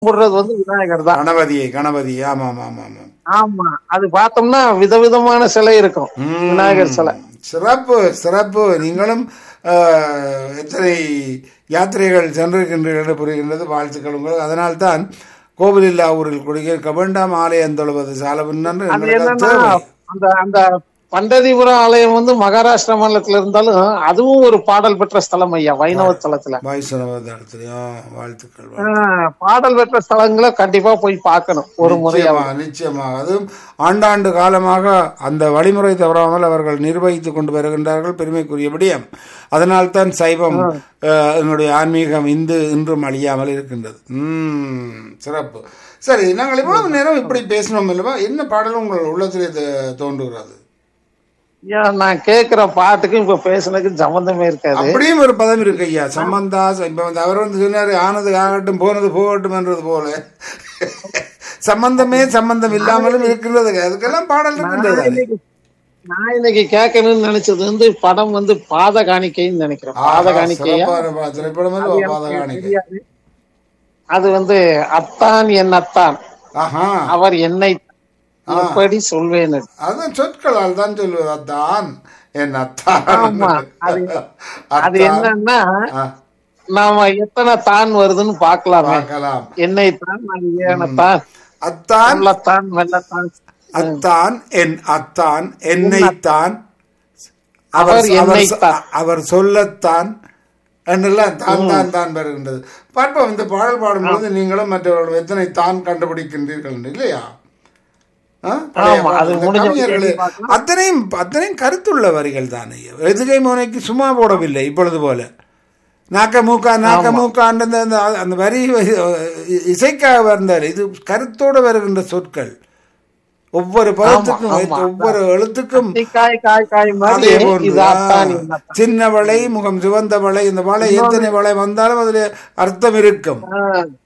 கும்பிடுறது வந்து விநாயகர் தான் கணபதியை கணபதி ஆமா ஆமா ஆமா ஆமா ஆமா அது பார்த்தோம்னா விதவிதமான சிலை இருக்கும் ம். விநாயகர் சிலை சிறப்பு சிறப்பு நீங்களும் ஆஹ், எத்தனை யாத்திரைகள் சென்றிருக்கின்றீர்கள் என்று புரிகின்றது வாழ்த்துக்கள் உங்களுக்கு அதனால்தான் கோவிலில்லா ஊரில் குடியிருக்க வேண்டாம் ஆலயம் தொழுவது சாலவன் என்று அது எங்களுக்கு என்னன்னா தேவை. அந்த அந்த பண்டதிபுரம் ஆலயம் வந்து மகாராஷ்டிரா மாநிலத்துல இருந்தாலும் அதுவும் ஒரு பாடல் பெற்ற ஸ்தலம் ஐயா வைணவ தலத்துல வைஷ்ணவ தளத்திலையும் வாழ்த்துக்கள் ஆஹ், பாடல் பெற்ற ஸ்தலங்களை கண்டிப்பா போய் பார்க்கணும் ஒரு முறையா நிச்சயமாக நிச்சயமாக அதுவும் ஆண்டாண்டு காலமாக அந்த வழிமுறை தவறாமல் அவர்கள் நிர்வகித்துக் கொண்டு வருகின்றார்கள் பெருமைக்குரிய விடயம் அதனால்தான் சைவம் அஹ், என்னுடைய ஆன்மீகம் இந்து இன்றும் அழியாமல் இருக்கின்றது உம் சிறப்பு சரி நாங்கள் இவ்வளவு நேரம் இப்படி பேசினோம் அல்லவா என்ன பாடல் உங்கள் உள்ளத்திலே தோ- தோன்றுகிறது ஏன் நான் கேக்குற பாட்டுக்கும் இப்ப பேசுனதுக்கு சம்பந்தமே இருக்காது அப்படியும் ஒரு பதம் இருக்கு ஐயா சம்பந்தா இப்ப வந்து அவர் வந்து சொன்னாரு ஆனது ஆகட்டும் போனது போகட்டும் என்றது போல சம்பந்தமே சம்பந்தம் இல்லாமலும் இருக்கின்றது அதுக்கெல்லாம் பாடல் இருக்கின்றது நான் இன்னைக்கு- நான் இன்னைக்கு கேட்கணும்னு நினைச்சது வந்து படம் வந்து பாத காணிக்கைன்னு நினைக்கிறேன் பாத ஆஹா, காணிக்கையா சிறப்பான பா- திரைப்படம் அல்லவா பாத காணிக்கை தெரியாது. அது வந்து அத்தான் என் அத்தான் ஆஹா அவர் என்னை எப்படி சொல்வேன் அதான் சொற்களால் தான் சொல்வது அத்தான் என் அத்தான் ஆமா, அது- அது அத்தான். என்னன்னா ஆ, நாம எத்தனை தான் வருதுன்னு பார்க்கலாமே பார்க்கலாம் என்னை தான் நான் ஏனத்தான் அத்தான் உள்ளத்தான் வெள்ளத்தான் அத்தான் என் அத்தான் என்னைத்தான் அவர் அவர் என்னைத்தான். அவர் சொல்லத்தான் என்றெல்லாம் தான் தான் தான் வருகின்றது பார்ப்போம் இந்த பாடல் பாடும்போது நீங்களும் மற்றவர்கள் எத்தனை தான் கண்டுபிடிக்கின்றீர்கள் என்று, இல்லையா ஆ? பழைய ஆமா, அது பாடல். இந்த முடிஞ்ச கவிஞர்களே, வரைக்கும் பார்க்கலாம். அத்தனையும் அத்தனையும் கருத்துள்ள வரிகள் தான் ஐயா எதுகை மோனைக்கு சும்மா போடவில்லை இப்பொழுது போல நாக்க மூக்கா நாக்க மூக்கான்ற அந்த- அந்த அந்த வரி இ- இசைக்காக வந்தார் இது கருத்தோடு வருகின்ற சொற்கள் ஒவ்வொரு பதத்துக்கும் ஆமா, ஆமா. ஒவ்வொரு எழுத்துக்கும் காய் காய் காய் மாதிரி அதே போன்று, இது அத்தான் ஆ, என் அத்தான். சின்ன வளை முகம் சிவந்த வளை இந்த வளை எத்தனை வளை வந்தாலும் அதுல அர்த்தம் இருக்கும் ஆ.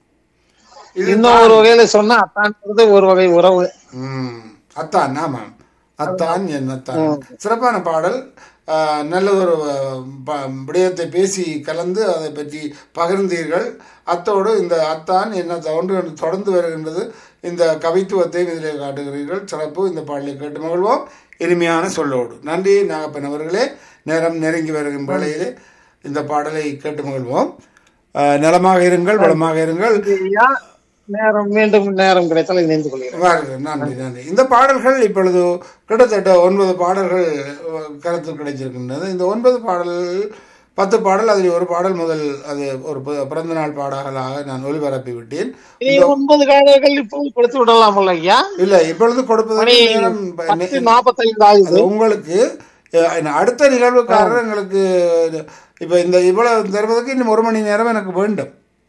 இது இன்னொரு வகையில சொன்னா அத்தான்றது ஒரு வகை உறவு ம், அத்தான் ஆமாம் அத்தான் என் அத்தான் சிறப்பான பாடல் ஆ, நல்ல ஒரு ப- விடயத்தை பேசி கலந்து அதை பற்றி பகிர்ந்தீர்கள் அத்தோடு இந்த அத்தான் என்ன ஒன்று ஒன்று தொடர்ந்து வருகின்றது இந்த கவித்துவத்தை இதில் காட்டுகிறீர்கள் சிறப்பு இந்த பாடலை கேட்டு மகிழ்வோம் இனிமையான சொல்லோடு நன்றி நாகப்பன் அவர்களே நேரம் நெருங்கி வருகின்ற வேளையிலே இந்த பாடலை கேட்டு மகிழ்வோம் ஆ, நலமாக இருங்கள் வளமாக இருங்கள் ஐயா, நேரம் மீண்டும் நேரம் கிடைத்தால் இணைந்து கொள்கிறேன் வாருங்கள் நன்றி நன்றி இந்த பாடல்கள் இப்பொழுது கிட்டத்தட்ட ஒன்பது பாடல்கள் அஹ், கருத்து கிடைச்சிருக்கின்றது இந்த ஒன்பது பாடல்கள் பத்து பாடல் அதில் ஒரு பாடல் முதல் அது ஒரு பி- பிறந்த நாள் பாடல்களாக நான் ஒளிபரப்பி விட்டேன் இனி ஒன்பது காலங்கள் இப்போது கொடுத்து விடலாமல்ல ஐயா இல்லை இப்பொழுது கொடுப்பதற்கு மணி நேரம் ப- பத்து நாற்பத்தைந்து ஆகுது அது உங்களுக்கு அஹ், அடுத்த நிகழ்வுக்காரர் எங்களுக்கு இப்ப இந்த இவ்வளவு தருவதற்கு இன்னும் ஒரு மணி நேரம் எனக்கு வேண்டும்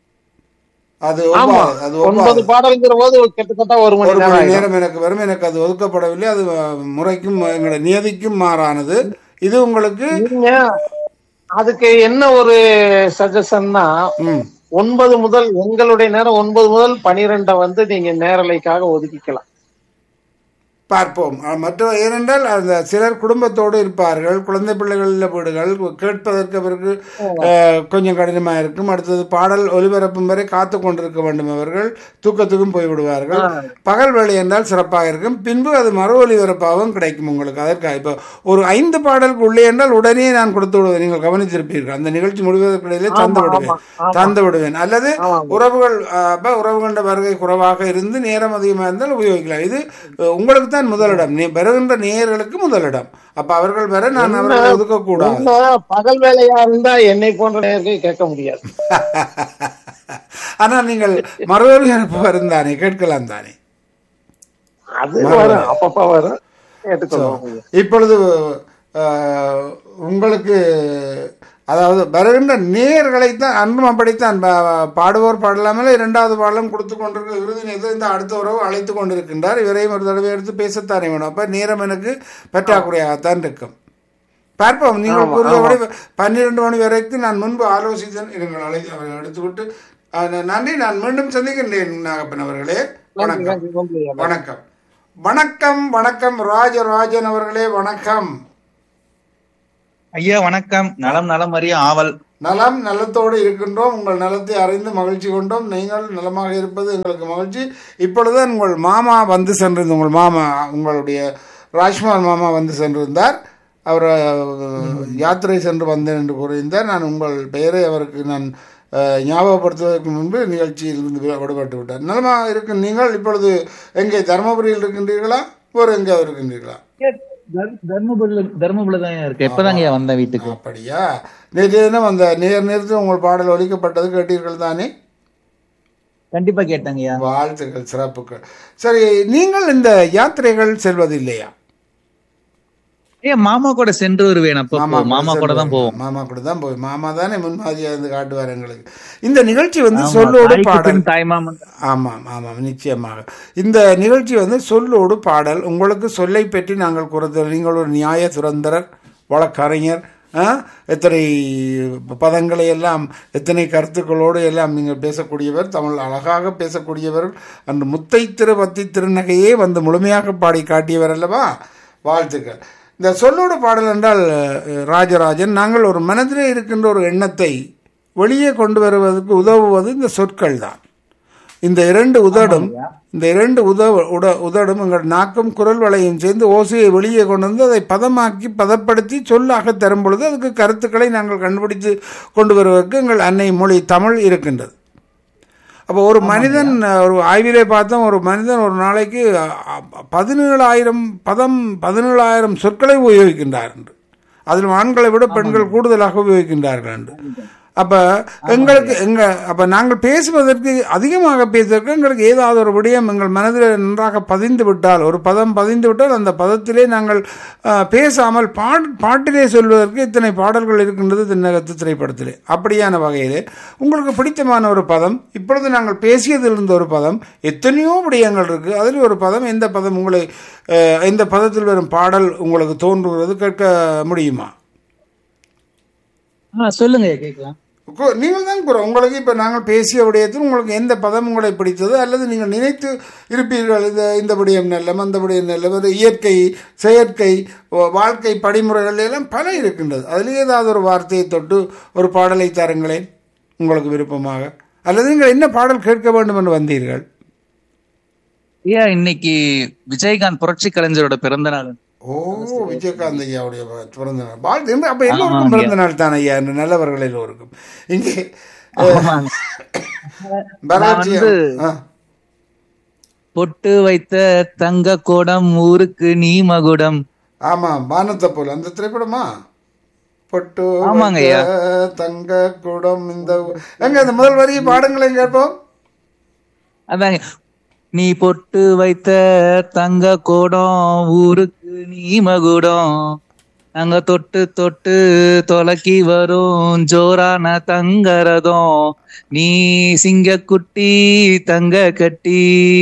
அது ஆமா ஒவ்வாது அது ஒவ்வாது ஒன்பது பாடல்ங்கிற போது கிட்டத்தட்ட ஒரு மணி ஒரு நேரம் மணி ஆயிடும். நேரம் எனக்கு வரும் எனக்கு அது ஒதுக்கப்படவில்லை அது அஹ், முறைக்கும் எங்களுடைய நியதிக்கும் மாறானது இது உங்களுக்கு நீங்க அதுக்கு என்ன ஒரு சஜஷன்னா ம், ஒன்பது முதல் உங்களுடைய நேரம் ஒன்பது முதல் பனிரெண்டை வந்து நீங்க நேரலைக்காக ஒதுக்கிக்கலாம் பார்ப்போம் அஹ், மற்ற ஏனென்றால் அந்த சிலர் குடும்பத்தோடு இருப்பார்கள் குழந்தை பிள்ளைகள் உள்ள வீடுகள் கேட்பதற்கு அவருக்கு அஹ், கொஞ்சம் கடினமாக இருக்கும் அடுத்தது பாடல் ஒலிபரப்பும் வரை காத்து கொண்டிருக்க வேண்டும் அவர்கள் தூக்கத்துக்கும் போய்விடுவார்கள் பகல் வேலை என்றால் சிறப்பாக இருக்கும் பின்பு அது மறு ஒலிபரப்பாகவும் கிடைக்கும் உங்களுக்கு அதற்காக இப்போ ஒரு ஐந்து பாடலுக்கு உள்ளே என்றால் உடனே நான் கொடுத்து விடுவேன் நீங்கள் கவனித்திருப்பீர்கள் அந்த நிகழ்ச்சி முடிவதற்கு இடையிலே தந்து விடுவேன் தந்து விடுவேன் அல்லது உறவுகள் அஹ், அப்ப உறவுகள வருகை குறைவாக இருந்து நேரம் அதிகமாக இருந்தால் உபயோகிக்கலாம் இது அஹ், உங்களுக்கு தான் முதலிடம் நீ வருகின்ற நேயர்களுக்கு முதலிடம் அப்ப அவர்கள் வர நான் அவர்களை ஒதுக்கக்கூடாது இல்ல, பகல் வேலையா இருந்தா என்னை போன்ற நேர்கள் கேட்க முடியாது ஆனால் நீங்கள் மறு ஒலிபரப்பு வரும் தானே கேட்கலாம் தானே அது வரும் அப்பப்ப வரும் கேட்டுக்கொள்வோம் இப்பொழுது அஹ், உங்களுக்கு அதாவது வருகின்ற நேயர்களைத்தான் அன்றும் அப்படித்தான் பா- பாடுவோர் பாடலாமல் இரண்டாவது பாடலும் கொடுத்து கொண்டிருக்க இறுதி நேரத்தில் இந்த அடுத்த உறவு அழைத்து கொண்டிருக்கின்றார் இவரையும் ஒரு தடவை எடுத்து பேசத்தானே வேணும் அப்ப நேரம் எனக்கு பற்றாக்குறையாகத்தான் இருக்கும் பார்ப்போம் நீங்கள் கூறியபடி பன்னிரண்டு மணி வரைக்கும் நான் முன்பு ஆலோசித்தேன் இருங்கள் அழை அவரை எடுத்துவிட்டு அஹ், நன்றி நான் மீண்டும் சந்திக்கின்றேன் நாகப்பன் அவர்களே வணக்கம் நன்றி, நன்றி. வணக்கம் வணக்கம் வணக்கம் ராஜராஜன் அவர்களே வணக்கம் ஐயா வணக்கம் நலம் நலம் அறிய ஆவல் நலம் நலத்தோடு இருக்கின்றோம் உங்கள் நலத்தை அறிந்து மகிழ்ச்சி கொண்டோம் நீங்கள் நலமாக இருப்பது எங்களுக்கு மகிழ்ச்சி இப்பொழுது உங்கள் மாமா வந்து சென்றிருந்த உங்கள் மாமா உங்களுடைய ராஜ்குமார் மாமா வந்து சென்றிருந்தார் அவர் அஹ், யாத்திரை சென்று வந்தேன் என்று கூறியிருந்தார் நான் உங்கள் பெயரை அவருக்கு நான் அஹ், ஞாபகப்படுத்துவதற்கு முன்பு நிகழ்ச்சியில் இருந்து வி- விடுபட்டு விட்டார் நலமாக இருக்கும் நீங்கள் இப்பொழுது எங்கே தருமபுரியில் இருக்கின்றீர்களா வேறு எங்கே இருக்கின்றீர்களா தர்மபுரியில தர்மபுரியில தான் இருக்கு எப்பதாங்க ஐயா வந்தேன் வீட்டுக்கு அப்படியா நேற்று தினம் அந்த நேர் நேரத்தில் உங்கள் பாடல் ஒலிக்கப்பட்டது கேட்டீர்கள் தானே கண்டிப்பா கேட்டாங்க ஐயா வாழ்த்துக்கள் சிறப்புகள் சரி நீங்கள் இந்த யாத்திரைகள் செல்வதில்லையா ஐயா மாமா கூட சென்று வருவேன் அப்போ மாமா கூட தான் போவோம் மாமா கூட தான் போய் மாமா தானே முன்மாதிரியா இருந்து காட்டுவார் எங்களுக்கு இந்த நிகழ்ச்சி வந்து சொல்லோடு தாய்க்கு பாடல் பின் தாய்மாமன் ஆமாம் ஆமாம் நிச்சயமாக இந்த நிகழ்ச்சி வந்து சொல்லோடு பாடல் உங்களுக்கு சொல்லை பற்றி நாங்கள் கூறது நீங்கள் ஒரு நியாய சுரந்தரர் வழக்கறிஞர் ஆ? எத்தனை பதங்களை எல்லாம் எத்தனை கருத்துக்களோடு எல்லாம் நீங்கள் பேசக்கூடியவர் தமிழ் அழகாக பேசக்கூடியவர் அந்த முத்தை திரு பத்தி திருநகையே வந்து முழுமையாக பாடி காட்டியவர் அல்லவா வாழ்த்துக்கள் இந்த சொல்லோடு பாடல் என்றால் அஹ், ராஜராஜன் நாங்கள் ஒரு மனதிலே இருக்கின்ற ஒரு எண்ணத்தை வெளியே கொண்டு வருவதற்கு உதவுவது இந்த சொற்கள் தான் இந்த இரண்டு உதடும் இந்த இரண்டு உத உட உதடும் எங்கள் நாக்கும் குரல் வளையும் சேர்ந்து ஓசையை வெளியே கொண்டு வந்து அதை பதமாக்கி பதப்படுத்தி சொல்லாக தரும் பொழுது அதுக்கு கருத்துக்களை நாங்கள் கண்டுபிடித்து கொண்டு வருவதற்கு எங்கள் அன்னை மொழி தமிழ் இருக்கின்றது அப்போ ஒரு மனிதன் ஒரு ஆய்விலே பார்த்தோம் ஒரு மனிதன் ஒரு நாளைக்கு பதினேழாயிரம் பதம் பதினேழாயிரம் சொற்களை உபயோகிக்கின்றார் என்று அதில் ஆண்களை விட பெண்கள் கூடுதலாக உபயோகிக்கின்றார்கள் என்று அப்போ எங்களுக்கு எங்க அப்போ நாங்கள் பேசுவதற்கு அதிகமாக பேசுவதற்கு எங்களுக்கு ஏதாவது ஒரு விடயம் எங்கள் மனதில் நன்றாக பதிந்து விட்டால் ஒரு பதம் பதிந்து விட்டால் அந்த பதத்திலே நாங்கள் அஹ், பேசாமல் பாட் பாட்டிலே சொல்வதற்கு இத்தனை பாடல்கள் இருக்கின்றது தென்னகத்து திரைப்படத்திலே அப்படியான வகையிலே உங்களுக்கு பிடித்தமான ஒரு பதம் இப்பொழுது நாங்கள் பேசியதில் இருந்த ஒரு பதம் எத்தனையோ விடயங்கள் இருக்கு அதில் ஒரு பதம் எந்த பதம் உங்களை அஹ், எந்த பதத்தில் வரும் பாடல் உங்களுக்கு தோன்றுகிறது கேட்க முடியுமா ஆ சொல்லுங்க ஐயா கேட்கலாம் கு- நீங்கள் தான் கூற உங்களுக்கு இப்போ நாங்கள் பேசிய விடயத்தில் உங்களுக்கு எந்த பதம் உங்களை பிடித்தது அல்லது நீங்கள் நினைத்து இருப்பீர்கள் இந்த இந்த விடயம் நல்லம் அந்த விடயம் நல்லம் ஒரு இயற்கை செயற்கை வா- வாழ்க்கை படிமுறைகள் எல்லாம் பல இருக்கின்றது அதில் ஏதாவது ஒரு வார்த்தையை தொட்டு ஒரு பாடலை தாருங்களேன் உங்களுக்கு விருப்பமாக அல்லது நீங்கள் என்ன பாடல் கேட்க வேண்டும் என்று வந்தீர்கள் ஐயா இன்னைக்கு விஜயகாந்த் புரட்சி கலைஞரோட பிறந்த நாள் ஓ விஜயகாந்த் ஐயாவுடைய பிறந்த நாள் வாழ்த்து என்று அப்போ எல்லோருக்கும் பிறந்த நாள் தான் ஐயா என்று நல்லவர்கள் எல்லோருக்கும் இங்கே ஆமாங்க. பரவாச்சி வந்து- ஆ பொட்டு வைத்த தங்க கோடம் ஊருக்கு நீ மகுடம் ஆமா வானத்தை போல அந்த திரைப்படமா பொட்டு ஆமாங்க ஐயா. வைத்த தங்க குடம் இந்த எங்க அந்த முதல் வரியை பாடுங்களேன் கேட்போம் அதாங்க நீ பொட்டு வைத்த தங்க கோடம் ஊருக்கு நீ மகுடம் நாங்க தொட்டு தொட்டு தொலைக்கி வரும் ஜோரான தங்கரதம் நீ சிங்கக்குட்டி தங்க கட்டி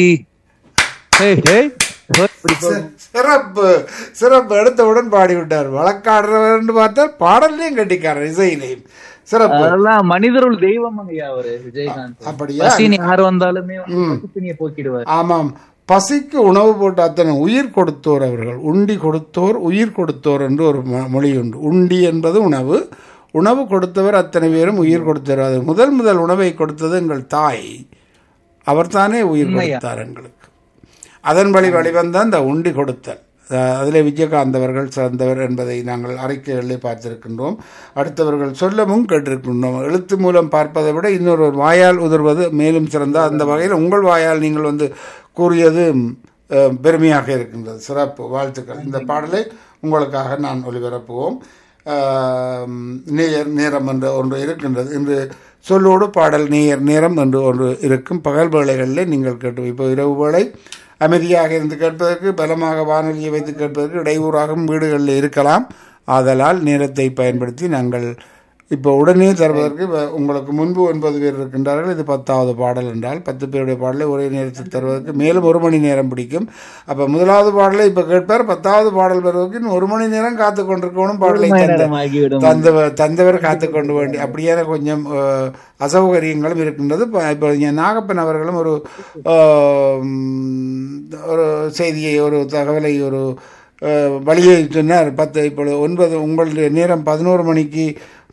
ஹேய், ஹேய். இப்படி போ. சிறப்பு சிறப்பு எடுத்தவுடன் பாடிவிட்டார் வழக்காடுறவர் பார்த்தால் பாடல்லையும் கட்டிக்காரர் இசையிலையும் சிறப்பு அதெல்லாம் மனிதருள் தெய்வம் ஐயா அவரு விஜயகாந்த் அப்படியா பசினி யார் வந்தாலுமே பசிப்பினிய போக்கிடுவார் ஆமாம் பசிக்கு உணவு போட்டு அத்தனை உயிர் கொடுத்தோர் அவர்கள் உண்டி கொடுத்தோர் உயிர் கொடுத்தோர் என்று ஒரு மொ- மொழி உண்டு உண்டி என்பது உணவு உணவு கொடுத்தவர் அத்தனை பேரும் உயிர் கொடுத்தவர் அது முதல் முதல் உணவை கொடுத்தது எங்கள் தாய் அவர்தானே உயிர் கொடுத்தார் எங்களுக்கு அதன் வழி வழிவந்த அந்த உண்டி கொடுத்தல் அஹ் அதிலே விஜயகாந்த் அவர்கள் சிறந்தவர் என்பதை நாங்கள் அறிக்கைகளிலே பார்த்திருக்கின்றோம் அடுத்தவர்கள் சொல்லவும் கேட்டிருக்கின்றோம் எழுத்து மூலம் பார்ப்பதை விட இன்னொரு வாயால் உதர்வது மேலும் சிறந்த அந்த வகையில் உங்கள் வாயால் நீங்கள் வந்து கூறியது அஹ், பெருமையாக இருக்கின்றது சிறப்பு வாழ்த்துக்கள் இந்த பாடலை உங்களுக்காக நான் ஒளிபரப்புவோம் அஹ், நேயர் நேரம் என்ற ஒன்று இருக்கின்றது இன்று சொல்லோடு பாடல் நேயர் நேரம் என்று ஒன்று இருக்கும் பகல் வேளைகளிலே நீங்கள் கேட்டு இப்போ இரவு வேளை அமைதியாக இருந்து கேட்பதற்கு பலமாக வானொலியை வைத்து கேட்பதற்கு இடையூறாகவும் வீடுகளில் இருக்கலாம் ஆதலால் நேரத்தை பயன்படுத்தி நாங்கள் இப்போ உடனே தருவதற்கு வ- உங்களுக்கு முன்பு ஒன்பது பேர் இருக்கின்றார்கள் இது பத்தாவது பாடல் என்றால் பத்து பேருடைய பாடலை ஒரே நேரத்தில் தருவதற்கு மேலும் ஒரு மணி நேரம் பிடிக்கும் அப்போ முதலாவது பாடலை இப்போ கேட்பார் பத்தாவது பாடல் வருவதற்கு இன்னும் ஒரு மணி நேரம் காத்து கொண்டிருக்கணும் பாடலை தந்த நேரம் ஆகிவிடும் தந்தவர் தந்தவர் காத்து கொண்டு வேண்டி அப்படியான கொஞ்சம் அஹ், அசௌகரியங்களும் இருக்கின்றது இப்ப- இப்போ இங்க நாகப்பன் அவர்களும் ஒரு அஹ், ம், ஒரு செய்தியை ஒரு தகவலை ஒரு அஹ், வழியை சொன்னார் பத்து இப்பொழுது ஒன்பது உங்களுடைய நேரம் பதினோரு மணிக்கு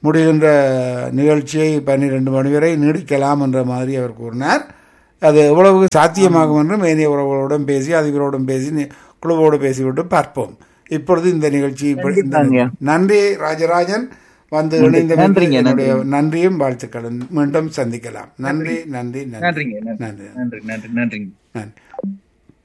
முடிகின்ற நிகழ்ச்சியை பன்னிரண்டு மணி வரை நீடிக்கலாம் என்ற மாதிரி அவர் கூறினார் அது எவ்வளவு சாத்தியமாகும் என்றும் ஏனைய உறவுகளுடன் பேசி அதிபரோடும் பேசி நி- குழுவோடு பேசிவிட்டு பார்ப்போம் இப்பொழுது இந்த நிகழ்ச்சி இப்ப- இந்த- கண்டிப்பாங்க. நன்றி ராஜராஜன் வந்து நன்றி, இணைந்த நன்றிங்க, என்னுடைய நன்றியும் வாழ்த்துக்களும் மீண்டும் சந்திக்கலாம் நன்றி நன்றி நன்றி நன்றிங்க நன்றி நன்றி நன்றி நன்றி நன்றிங்க நன்றி